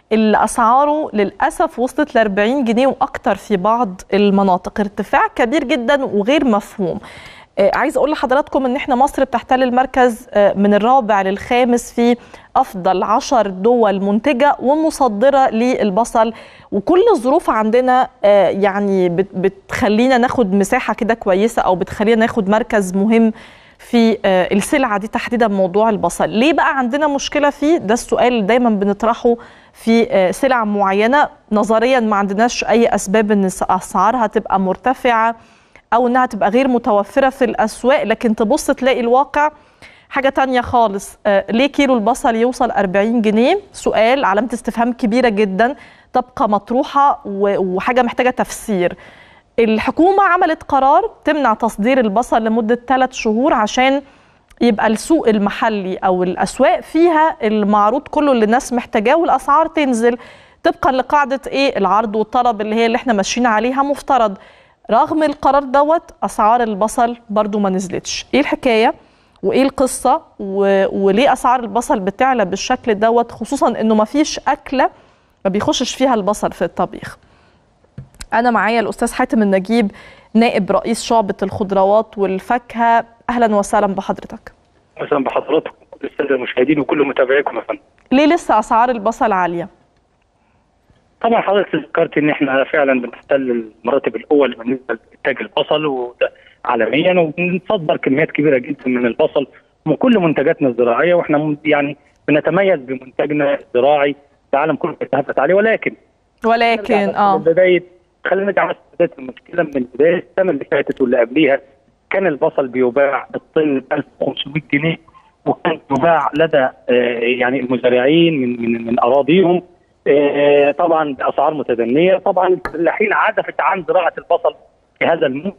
اللي اسعاره للاسف وصلت ل 40 جنيه واكتر في بعض المناطق ارتفاع كبير جدا وغير مفهوم آه، عايز اقول لحضراتكم ان احنا مصر بتحتل المركز آه، من الرابع للخامس في افضل عشر دول منتجه ومصدره للبصل وكل الظروف عندنا آه، يعني بت- بتخلينا ناخد مساحه كده كويسه او بتخلينا ناخد مركز مهم في آه، السلعه دي تحديدا موضوع البصل ليه بقى عندنا مشكله فيه ده السؤال اللي دايما بنطرحه في آه، سلع معينه نظريا ما عندناش اي اسباب ان اسعارها تبقى مرتفعه او انها تبقى غير متوفره في الاسواق لكن تبص تلاقي الواقع حاجة تانية خالص آه ليه كيلو البصل يوصل 40 جنيه سؤال علامة استفهام كبيرة جدا تبقى مطروحة و- وحاجة محتاجة تفسير الحكومة عملت قرار تمنع تصدير البصل لمدة ثلاث شهور عشان يبقى السوق المحلي أو الأسواق فيها المعروض كله اللي الناس محتاجاه والأسعار تنزل طبقا لقاعدة إيه العرض والطلب اللي هي اللي احنا ماشيين عليها مفترض رغم القرار دوت أسعار البصل برضو ما نزلتش إيه الحكاية؟ وايه القصه و... وليه اسعار البصل بتعلى بالشكل دوت خصوصا انه ما فيش اكله ما بيخشش فيها البصل في الطبيخ انا معايا الاستاذ حاتم النجيب نائب رئيس شعبه الخضروات والفاكهه اهلا وسهلا بحضرتك اهلا بحضراتكم الساده المشاهدين وكل متابعيكم يا فندم. ليه لسه اسعار البصل عاليه طبعا حضرتك ذكرت ان احنا فعلا بنحتل المراتب الاول بالنسبه لانتاج البصل وده عالميا وبنصدر كميات كبيره جدا من البصل من كل منتجاتنا الزراعيه واحنا م- يعني بنتميز بمنتجنا الزراعي العالم كله بيتهافت عليه ولكن ولكن نرجع بس اه لبدايه خلينا نرجع بس لبدايه المشكله من بدايه السنه اللي فاتت واللي قبليها كان البصل بيباع الطن ب 1500 جنيه وكان يباع لدى آه، يعني المزارعين من من من اراضيهم آه، طبعا باسعار متدنيه طبعا الفلاحين عزفت عن زراعه البصل في هذا الموسم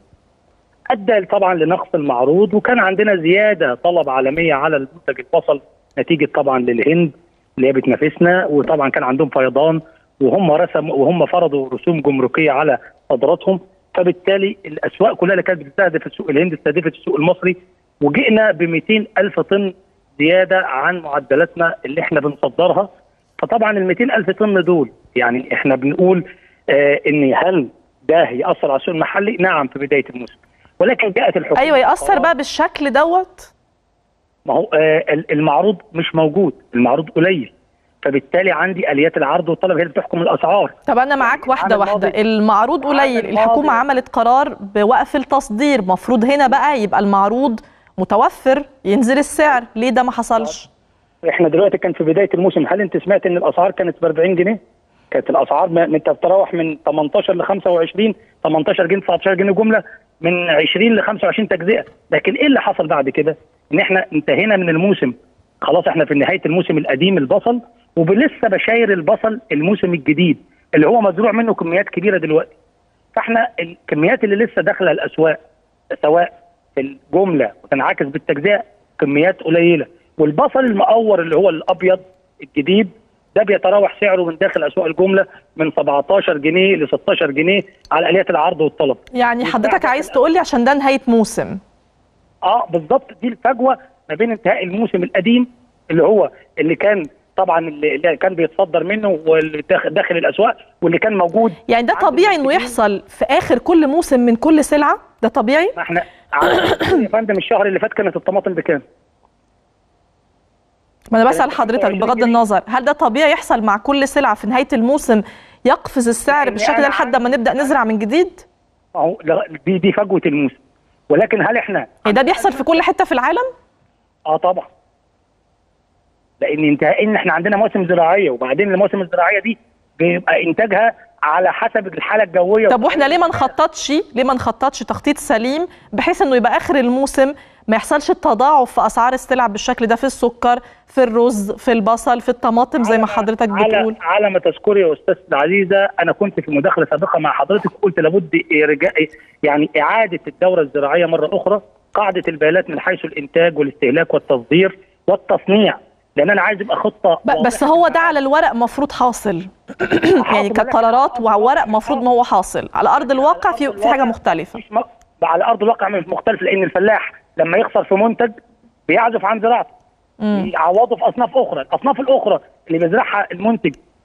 ادى طبعا لنقص المعروض وكان عندنا زياده طلب عالميه على المنتج البصل نتيجه طبعا للهند اللي هي بتنافسنا وطبعا كان عندهم فيضان وهم رسموا وهم فرضوا رسوم جمركيه على صادراتهم فبالتالي الاسواق كلها اللي كانت بتستهدف السوق الهند استهدفت السوق المصري وجئنا ب 200 الف طن زياده عن معدلاتنا اللي احنا بنصدرها فطبعا ال 200 الف طن دول يعني احنا بنقول آه ان هل ده ياثر على السوق المحلي؟ نعم في بدايه الموسم ولكن جاءت الحكومه ايوه ياثر بقرار. بقى بالشكل دوت ما هو آه ال- المعروض مش موجود المعروض قليل فبالتالي عندي اليات العرض والطلب هي اللي بتحكم الاسعار طب انا معاك واحده العام واحده الماضي- المعروض العام قليل الماضي- الحكومه عملت قرار بوقف التصدير مفروض هنا بقى يبقى المعروض متوفر ينزل السعر ليه ده ما حصلش احنا دلوقتي كان في بدايه الموسم هل انت سمعت ان الاسعار كانت ب 40 جنيه؟ كانت الاسعار ما انت بتتراوح من 18 ل 25 18 جنيه 19 جنيه جمله من 20 ل 25 تجزئه، لكن ايه اللي حصل بعد كده؟ ان احنا انتهينا من الموسم خلاص احنا في نهايه الموسم القديم البصل وبلسه بشاير البصل الموسم الجديد اللي هو مزروع منه كميات كبيره دلوقتي. فاحنا الكميات اللي لسه داخله الاسواق سواء في الجمله وتنعكس بالتجزئه كميات قليله والبصل المقور اللي هو الابيض الجديد ده بيتراوح سعره من داخل اسواق الجمله من 17 جنيه ل 16 جنيه على اليات العرض والطلب. يعني مش حضرتك بعد عايز كده. تقول لي عشان ده نهايه موسم اه بالظبط دي الفجوه ما بين انتهاء الموسم القديم اللي هو اللي كان طبعا اللي اللي كان بيتصدر منه واللي داخل داخل الاسواق واللي كان موجود يعني ده عند طبيعي انه المنتجين. يحصل في اخر كل موسم من كل سلعه ده طبيعي ما احنا عارف يا فندم الشهر اللي فات كانت الطماطم بكام؟ ما انا بسال كانت حضرتك 25 بغض جنيه. النظر هل ده طبيعي يحصل مع كل سلعه في نهايه الموسم يقفز السعر لأن بالشكل أنا ده لحد ما نبدا نزرع من جديد اهو لغ- دي دي فجوه الموسم ولكن هل احنا يعني ده بيحصل في كل حته في العالم اه طبعا لان انتهاء ان احنا عندنا مواسم زراعيه وبعدين المواسم الزراعيه دي بيبقى انتاجها على حسب الحاله الجويه طب واحنا ليه ما نخططش ليه ما نخططش تخطيط سليم بحيث انه يبقى اخر الموسم ما يحصلش التضاعف في اسعار السلع بالشكل ده في السكر في الرز في البصل في الطماطم زي ما على- حضرتك على بتقول على ما تذكري يا استاذ العزيزه انا كنت في مداخله سابقه مع حضرتك قلت لابد ارجاء يعني اعاده الدوره الزراعيه مره اخرى قاعده البيانات من حيث الانتاج والاستهلاك والتصدير والتصنيع لان انا عايز يبقى خطه ب- بس واضحة هو ده على الورق مفروض حاصل يعني حاصل، كقرارات ولكن- وورق مفروض ما هو حاصل على ارض الواقع في في حاجه مختلفه مش م... على ارض الواقع مش مختلف لان الفلاح لما يخسر في منتج بيعزف عن زراعته مم. يعوضه في اصناف اخرى الاصناف الاخرى اللي بيزرعها المنتج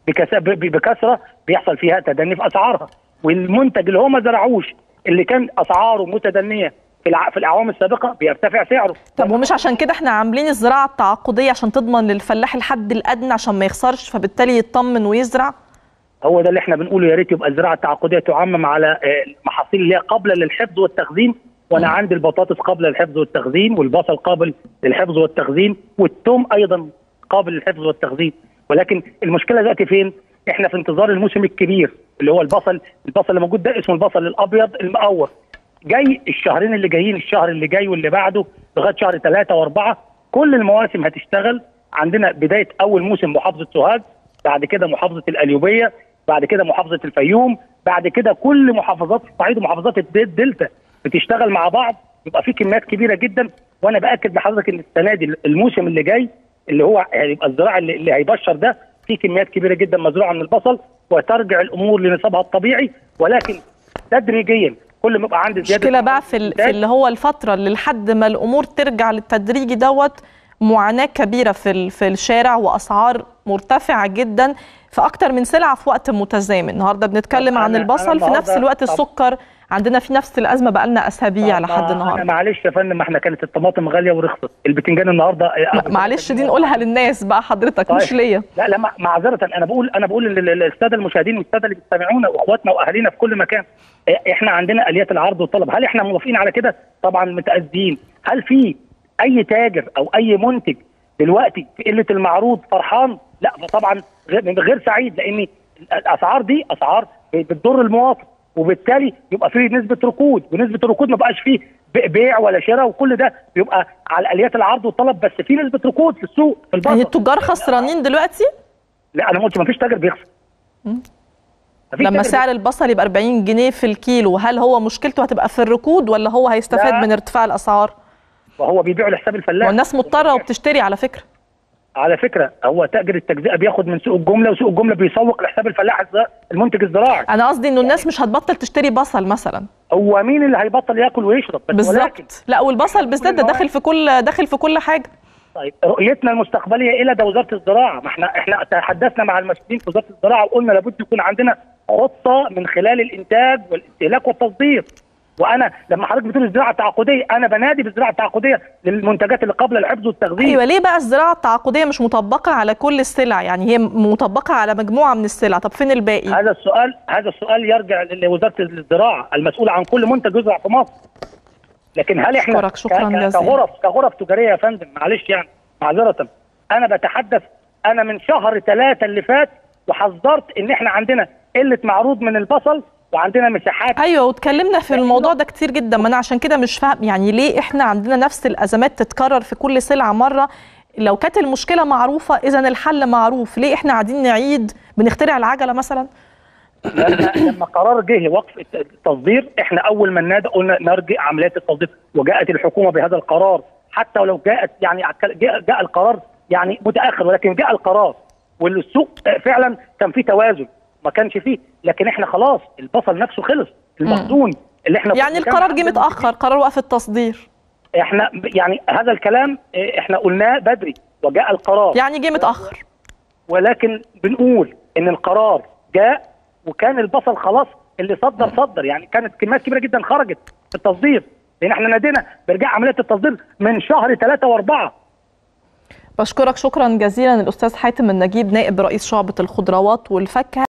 بكس- ب- بكثره بيحصل فيها تدني في اسعارها والمنتج اللي هو ما زرعوش اللي كان اسعاره متدنيه في الع- في الاعوام السابقه بيرتفع سعره طب ومش عشان كده احنا عاملين الزراعه التعاقديه عشان تضمن للفلاح الحد الادنى عشان ما يخسرش فبالتالي يطمن ويزرع هو ده اللي احنا بنقوله يا ريت يبقى الزراعه التعاقديه تعمم على آه، المحاصيل اللي هي قابله للحفظ والتخزين وانا عندي البطاطس قابله للحفظ والتخزين والبصل قابل للحفظ والتخزين والثوم ايضا قابل للحفظ والتخزين ولكن المشكله دلوقتي فين؟ احنا في انتظار الموسم الكبير اللي هو البصل البصل اللي موجود ده اسمه البصل الابيض المقور جاي الشهرين اللي جايين الشهر اللي جاي واللي بعده لغايه شهر ثلاثه واربعه كل المواسم هتشتغل عندنا بدايه اول موسم محافظه سوهاج بعد كده محافظه القليوبيه بعد كده محافظه الفيوم بعد كده كل محافظات الصعيد ومحافظات الد- الدلتا بتشتغل مع بعض يبقى في كميات كبيره جدا وانا باكد لحضرتك ان السنه دي الموسم اللي جاي اللي هو هيبقى الزراعه اللي, اللي هيبشر ده في كميات كبيره جدا مزروعه من البصل وترجع الامور لنصابها الطبيعي ولكن تدريجيا كل ما يبقى عندي زياده مشكله بقى في, ال- في اللي هو الفتره اللي لحد ما الامور ترجع للتدريجي دوت معاناه كبيره في ال- في الشارع واسعار مرتفعه جدا في اكتر من سلعه في وقت متزامن النهارده بنتكلم طب عن أنا- البصل أنا في نفس النهاردة- الوقت طب- السكر عندنا في نفس الازمه بقى لنا اسابيع لحد ما- النهارده أنا معلش يا فندم ما احنا كانت الطماطم غاليه ورخصت البتنجان النهارده ما- معلش دي نقولها للناس بقى حضرتك مش طيب. ليا لا لا مع- معذره انا بقول انا بقول لل- لل- للساده المشاهدين والساده اللي بيستمعونا واخواتنا واهالينا في كل مكان إيه، احنا عندنا اليات العرض والطلب هل احنا موافقين على كده طبعا متاذين هل في اي تاجر او اي منتج دلوقتي في قله المعروض فرحان لا طبعا غير غير سعيد لان الاسعار دي اسعار بتضر المواطن وبالتالي يبقى في نسبه ركود ونسبه الركود ما بقاش فيه ب- بيع ولا شراء وكل ده بيبقى على اليات العرض والطلب بس في نسبه ركود في السوق في البصل يعني التجار خسرانين دلوقتي لا انا ما قلتش ما فيش تاجر بيخسر مفيش لما تاجر سعر البصل يبقى 40 جنيه في الكيلو هل هو مشكلته هتبقى في الركود ولا هو هيستفاد لا. من ارتفاع الاسعار وهو بيبيعوا لحساب الفلاح والناس مضطره وبتشتري على فكره على فكره هو تاجر التجزئه بياخد من سوق الجمله وسوق الجمله بيسوق لحساب الفلاح الز- المنتج الزراعي انا قصدي انه الناس مش هتبطل تشتري بصل مثلا هو مين اللي هيبطل ياكل ويشرب بس ولكن بالظبط لا والبصل بالذات ده داخل في كل داخل في كل حاجه طيب رؤيتنا المستقبليه الى ده وزاره الزراعه ما احنا احنا تحدثنا مع المسؤولين في وزاره الزراعه وقلنا لابد يكون عندنا خطه من خلال الانتاج والاستهلاك والتصدير وانا لما حضرتك بتقول الزراعه التعاقديه انا بنادي بالزراعه التعاقديه للمنتجات اللي قبل الحفظ والتخزين ايوه ليه بقى الزراعه التعاقديه مش مطبقه على كل السلع يعني هي مطبقه على مجموعه من السلع طب فين الباقي هذا السؤال هذا السؤال يرجع لوزاره الزراعه المسؤوله عن كل منتج يزرع في مصر لكن هل احنا أشكرك، شكراً ك- ك- جزيلاً. كغرف كغرف تجاريه يا فندم معلش يعني معذره انا بتحدث انا من شهر ثلاثة اللي فات وحذرت ان احنا عندنا قله معروض من البصل وعندنا مساحات ايوه واتكلمنا في الموضوع ده كتير جدا ما انا عشان كده مش فاهم يعني ليه احنا عندنا نفس الازمات تتكرر في كل سلعه مره لو كانت المشكله معروفه اذا الحل معروف ليه احنا قاعدين نعيد بنخترع العجله مثلا لما لما قرار جه وقف الت- التصدير احنا اول ما نادى قلنا نرجع عمليات التصدير وجاءت الحكومه بهذا القرار حتى ولو جاءت يعني جاء, جاء القرار يعني متاخر ولكن جاء القرار والسوق فعلا كان فيه توازن ما كانش فيه لكن احنا خلاص البصل نفسه خلص المخزون اللي احنا يعني كان القرار جه عندنا- متاخر قرار وقف التصدير احنا يعني هذا الكلام اه، احنا قلناه بدري وجاء القرار يعني جه متاخر ولكن بنقول ان القرار جاء وكان البصل خلاص اللي صدر صدر يعني كانت كميات كبيره جدا خرجت في التصدير لان احنا نادينا برجاع عمليه التصدير من شهر ثلاثة واربعة بشكرك شكرا جزيلا الاستاذ حاتم النجيب نائب رئيس شعبه الخضروات والفاكهه